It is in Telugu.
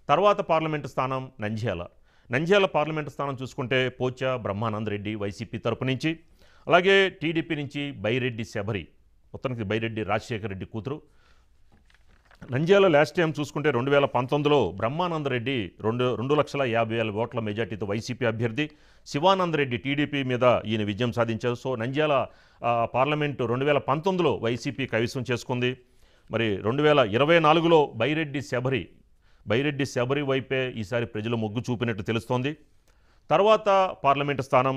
తర్వాత పార్లమెంటు స్థానం నంద్యాల నంద్యాల పార్లమెంటు స్థానం చూసుకుంటే పోచా బ్రహ్మానంద్ రెడ్డి వైసీపీ తరపు నుంచి అలాగే టీడీపీ నుంచి బైరెడ్డి శబరి మొత్తానికి బైరెడ్డి రాజశేఖర రెడ్డి కూతురు నంద్యాల లాస్ట్ టైం చూసుకుంటే రెండు వేల పంతొమ్మిదిలో బ్రహ్మానందరెడ్డి రెండు రెండు లక్షల యాభై వేల ఓట్ల మెజార్టీతో వైసీపీ అభ్యర్థి శివానందరెడ్డి టీడీపీ మీద ఈయన విజయం సాధించారు సో నంద్యాల ఆ, పార్లమెంటు రెండు వేల పంతొమ్మిదిలో వైసీపీ కైవసం చేసుకుంది మరి రెండు వేల ఇరవై నాలుగులో బైరెడ్డి శబరి బైరెడ్డి శబరి వైపే ఈసారి ప్రజలు మొగ్గు చూపినట్టు తెలుస్తోంది తర్వాత పార్లమెంటు స్థానం